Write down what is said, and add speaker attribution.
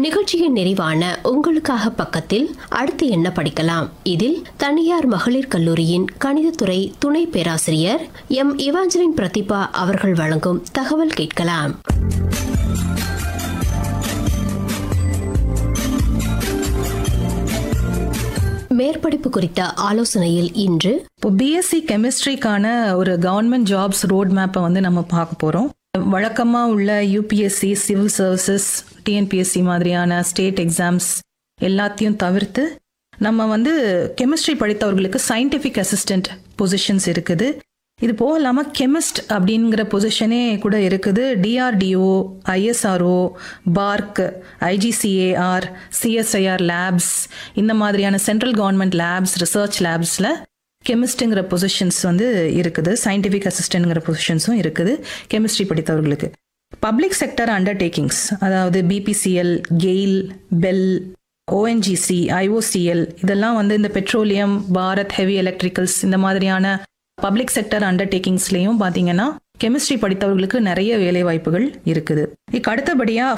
Speaker 1: நிகழ்ச்சியின் நிறைவான உங்களுக்காக பக்கத்தில் அடுத்து என்ன படிக்கலாம் இதில் தனியார் மகளிர் கல்லூரியின் கணிதத்துறை துணை பேராசிரியர் எம் இவாஞ்சலின் பிரதிபா அவர்கள் வழங்கும் தகவல் கேட்கலாம் மேற்படிப்பு குறித்த ஆலோசனையில் இன்று
Speaker 2: இப்போ பிஎஸ்சி கெமிஸ்ட்ரிக்கான ஒரு கவர்மெண்ட் ஜாப்ஸ் ரோட் மேப்பை வந்து நம்ம பார்க்க போகிறோம் வழக்கமாக உள்ள யூபிஎஸ்சி சிவில் சர்வீசஸ் டிஎன்பிஎஸ்சி மாதிரியான ஸ்டேட் எக்ஸாம்ஸ் எல்லாத்தையும் தவிர்த்து நம்ம வந்து கெமிஸ்ட்ரி படித்தவர்களுக்கு சயின்டிஃபிக் அசிஸ்டன்ட் பொசிஷன்ஸ் இருக்குது இது போக இல்லாமல் கெமிஸ்ட் அப்படிங்கிற பொசிஷனே கூட இருக்குது DRDO ISRO BARC IGCAR CSIR labs இந்த மாதிரியான சென்ட்ரல் கவர்மெண்ட் லேப்ஸ் ரிசர்ச் லேப்ஸில் கெமிஸ்ட்டுங்கிற பொசிஷன்ஸ் வந்து இருக்குது சயின்டிஃபிக் அசிஸ்டன்ட்ங்கிற பொசிஷன்ஸும் இருக்குது கெமிஸ்ட்ரி படித்தவர்களுக்கு பப்ளிக் செக்டர் அண்டர்டேக்கிங்ஸ் அதாவது BPCL GAIL BHEL ONGC IOCL இதெல்லாம் வந்து இந்த பெட்ரோலியம் பாரத் ஹெவி எலக்ட்ரிக்கல்ஸ் இந்த மாதிரியான பப்ளிக் செக்டர் அண்டர்டேக்கிங்ஸ்லையும் பார்த்தீங்கன்னா கெமிஸ்ட்ரி படித்தவர்களுக்கு நிறைய வேலை வாய்ப்புகள் இருக்குது இதுக்கு அடுத்தபடியா